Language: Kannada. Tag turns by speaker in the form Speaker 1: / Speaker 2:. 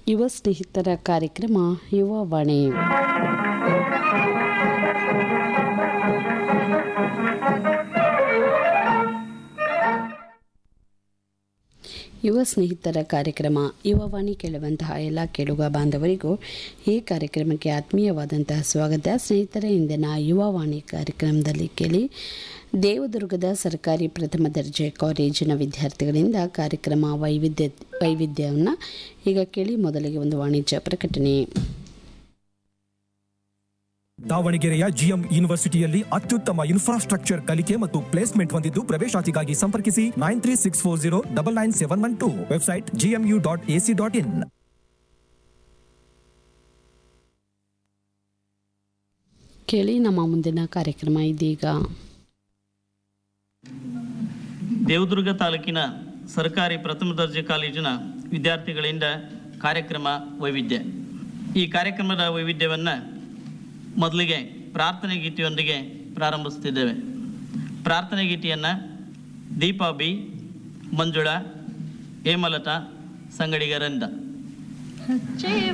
Speaker 1: ಯುವ ಸ್ನೇಹಿತರ ಕಾರ್ಯಕ್ರಮ ಯುವವಾಣಿ ಯುವ ಸ್ನೇಹಿತರ ಕಾರ್ಯಕ್ರಮ ಯುವವಾಣಿ ಕೇಳುವಂತಹ ಎಲ್ಲ ಕೇಳುಗ ಬಾಂಧವರಿಗೂ ಈ ಕಾರ್ಯಕ್ರಮಕ್ಕೆ ಆತ್ಮೀಯವಾದಂತಹ ಸ್ವಾಗತ ಸ್ನೇಹಿತರೆ ಇಂದಿನ ಯುವವಾಣಿ ಕಾರ್ಯಕ್ರಮದಲ್ಲಿ ಕೇಳಿ ದೇವದುರ್ಗದ ಸರ್ಕಾರಿ ಪ್ರಥಮ ದರ್ಜೆ ಕಾಲೇಜಿನ ವಿದ್ಯಾರ್ಥಿಗಳಿಂದ ಕಾರ್ಯಕ್ರಮ ವೈವಿಧ್ಯ ವೈವಿಧ್ಯವನ್ನು ಈಗ ಕೇಳಿ ಮೊದಲಿಗೆ ಒಂದು ವಾಣಿಜ್ಯ ಪ್ರಕಟಣೆ
Speaker 2: ದಾವಣಗೆರೆಯ ಜಿಎಂ ಯೂನಿವರ್ಸಿಟಿಯಲ್ಲಿ ಅತ್ಯುತ್ತಮ ಇನ್ಫ್ರಾಸ್ಟ್ರಕ್ಚರ್ ಕಲಿಕೆ ಮತ್ತು ಪ್ಲೇಸ್ಮೆಂಟ್ ಹೊಂದಿದ್ದು ಪ್ರವೇಶಾತಿಗಾಗಿ ಸಂಪರ್ಕಿಸಿ nine three six four zero double nine seven one two website GMU dot AC dot in
Speaker 1: ಕೇಳಿ ನಮ್ಮ ಮುಂದಿನ ಕಾರ್ಯಕ್ರಮ ಇದೀಗ
Speaker 3: ದೇವದುರ್ಗ ತಾಲೂಕಿನ ಸರ್ಕಾರಿ ಪ್ರಥಮ ದರ್ಜೆ ಕಾಲೇಜಿನ ವಿದ್ಯಾರ್ಥಿಗಳಿಂದ ಕಾರ್ಯಕ್ರಮ ವೈವಿಧ್ಯ ಈ ಕಾರ್ಯಕ್ರಮದ ವೈವಿಧ್ಯವನ್ನು ಮೊದಲಿಗೆ ಪ್ರಾರ್ಥನೆ ಗೀತೆಯೊಂದಿಗೆ ಪ್ರಾರಂಭಿಸ್ತಿದ್ದೇವೆ ಪ್ರಾರ್ಥನೆ ಗೀತೆಯನ್ನು ದೀಪಾ ಬಿ ಮಂಜುಳಾ ಹೇಮಲತಾ ಸಂಗಡಿಗರಿಂದ